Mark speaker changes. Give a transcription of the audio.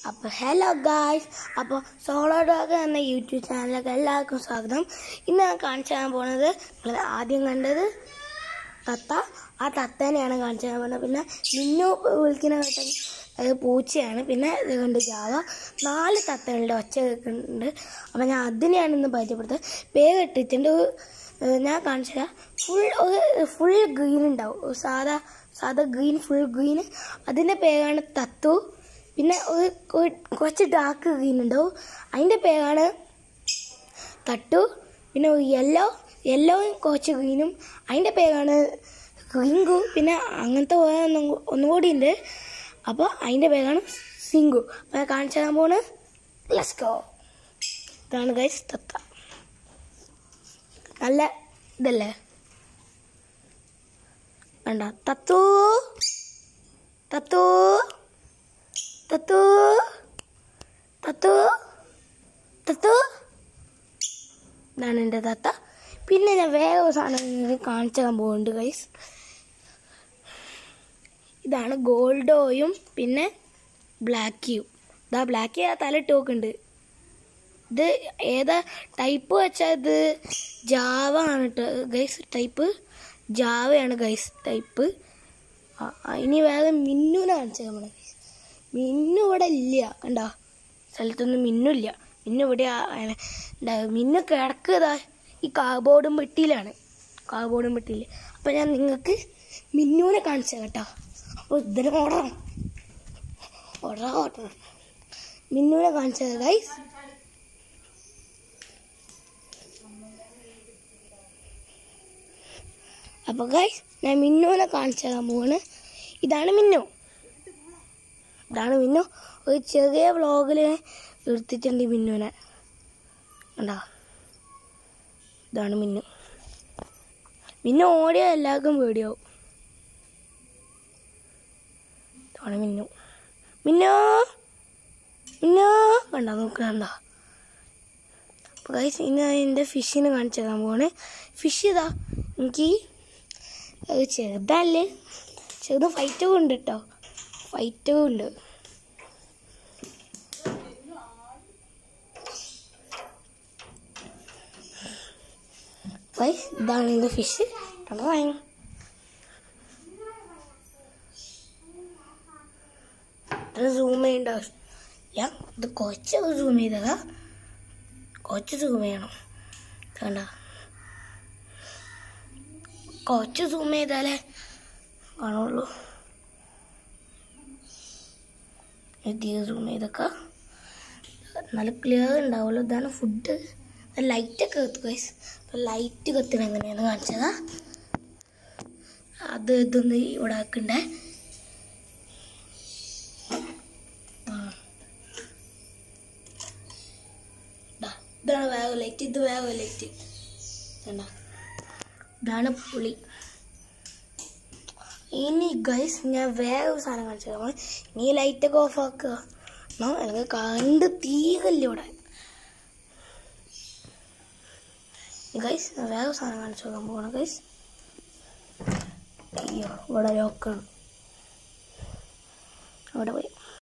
Speaker 1: അപ്പോൾ hello guys അപ്പോൾ solo dog എന്ന യൂട്യൂബ് ചാനലിലേക്ക് എല്ലാവർക്കും സ്വാഗതം ഇന്ന് ഞാൻ കാണിച്ചു തരാൻ പോണത് നിങ്ങൾ ആദ്യം കണ്ടത് തത്ത ആ തത്തേനെയാണ് കാണിച്ചു തരാൻ പോകുന്നത് പിന്നെ മിന്നു വിളിക്കുന്ന കേട്ട അത് പൂച്ചയാണ് പിന്നെ ഇത് കണ്ട് ജാവ നാല് തത്തകളുടെ ഒച്ച കേൾക്കുന്നുണ്ട് അപ്പോൾ ഞാൻ അതിനെയാണ് ഇന്ന് പരിചയപ്പെടുത്തുന്നത് പേര് ഇട്ടിട്ടുണ്ട് ഏഹ് ഞാൻ കാണിച്ചു തരാം ഫുൾ ഒരു ഫുൾ ഗ്രീൻ ഉണ്ടാവും ഒരു സാധാ സാധാ ഗ്രീൻ ഫുൾ ഗ്രീൻ അതിൻ്റെ പേരാണ് തത്തു പിന്നെ ഒരു ഒരു- കുറച്ച് ഡാർക്ക് ഗ്രീൻ ഉണ്ടാവും അതിൻ്റെ പേരാണ് തട്ടു പിന്നെ ഒരു യെല്ലോ യെല്ലോയും കുറച്ച് ഗ്രീനും അതിൻ്റെ പേരാണ് റിങ്കു പിന്നെ അങ്ങനത്തെ വേറെ ഒന്നും കൂ- ഒന്നും കൂടി ഉണ്ട് അപ്പോൾ അതിൻ്റെ പേരാണ് സിങ്കു അപ്പോൾ ഞാൻ കാണിച്ചു തരാൻ പോണ് ലസ്കോ ഇതാണ് ഗൈസ് തത്ത നല്ല ഇതല്ലേ വേണ്ട തത്തു തത്തു തത്തു തത്തു തത്തു ഇതാണ് എൻ്റെ തത്ത പിന്നെ ഞാൻ വേറെ ഒരു സാധനം നിങ്ങൾക്ക് കാണിച്ചു തരാൻ പോകുന്നുണ്ട് ഗൈസ് ഇതാണ് ഗോൾഡോയും പിന്നെ ബ്ലാക്കിയും ഇതാ ബ്ലാക്കി ആ തല ടോക്കുണ്ട് ഇത് ഏതാ ടൈപ്പ് വെച്ചാൽ ഇത് ജാവ ആണ് കേട്ടോ ഗൈസ് ടൈപ്പ് ജാവയാണ് ഗൈസ് ടൈപ്പ് ആ, ആ, ഇനി വേറെ മിന്നുനെ കാണിച്ചാൽ നമ്മൾ മിന്നു ഇവിടെ ഇല്ല കണ്ടോ സ്ഥലത്തൊന്നും മിന്നില്ല മിന്നു ഇവിടെ ആ- അങ്ങനെ ഉണ്ടാവും. മിന്നു കിടക്കുക ഈ കാർബോർഡും പെട്ടിയിലാണ് കാർബോർഡും പെട്ടിയിൽ അപ്പം ഞാൻ നിങ്ങൾക്ക് മിന്നുവിനെ കാണിച്ചു കേട്ടോ അപ്പോൾ ഇതിനെ ഓടണം ഓടണം ഓടണം മിന്നുവിനെ കാണിച്ചത് ഗൈസ് അപ്പോൾ ഗൈസ് ഞാൻ മിന്നുവിനെ കാണിച്ചു തരാൻ പോവാണ് ഇതാണ് മിന്നു ഇതാണ് മിന്നു ഒരു ചെറിയ വ്ളോഗിൽ എടുത്തിട്ടുണ്ട് ഈ മിന്നുവിനെ കണ്ടോ ഇതാണ് മിന്നു മിന്നു ഓടിയ എല്ലാവർക്കും പേടിയാവും ഇതാണ് മിന്നു മിന്നു മിന്നു കണ്ടോ നോക്കണ്ട അപ്പോൾ ഗൈസ് ഇന്ന് ഞാൻ എൻ്റെ ഫിഷിനെ കാണിച്ചു തരാൻ പോവാണ് ഫിഷ് ഇതാ എനിക്ക് അത് ചെറുതല്ലേ ചെറുത് ഫൈറ്റും ഉണ്ട് കേട്ടോ ഫൈറ്റും ഉണ്ട് ഗൈസ് ഇതാണ് എൻ്റെ ഫിഷ് ടണറായി ഇത് സൂം ചെയ്യേണ്ട ഞാൻ ഇത് കുറച്ച് സൂം ചെയ്തതാ കുറച്ച് സൂം ചെയ്യണം കണ്ട കുറച്ച് സൂം ചെയ്താലേ കാണുള്ളൂ അധികം സൂം ചെയ്തൊക്കെ നല്ല ക്ലിയർ ഉണ്ടാവുള്ളൂ ഇതാണ് ഫുഡ് ലൈറ്റൊക്കെ കത്തു ഗൈസ് അപ്പം ലൈറ്റ് കത്തണ എങ്ങനെയാണ് കാണിച്ചതാ അത് ഇതൊന്ന് ഇവിടെ ആക്കണ്ടേ ആ. ദാ, ഇതാണ് വേഗം ലൈറ്റ് ഇത് വേഗം ലൈറ്റ് കണ്ട ഇതാണ് പുളി ഇനി ഗൈസ് ഞാൻ വേറെ ഒരു സാധനം കാണിച്ചു തരാം നീ ലൈറ്റൊക്കെ ഓഫ് ആക്കുക എന്നോ എനിക്ക് കണ്ട് തീകല്ല ഇവിടെ ഗൈസ് ഞാൻ വേറെ ഒരു സാധനം കാണിച്ചു നോക്കാൻ പോകണം ഗൈസ് അയ്യോ ഇവിടെ ലോക്കാണ് അവിടെ പോയി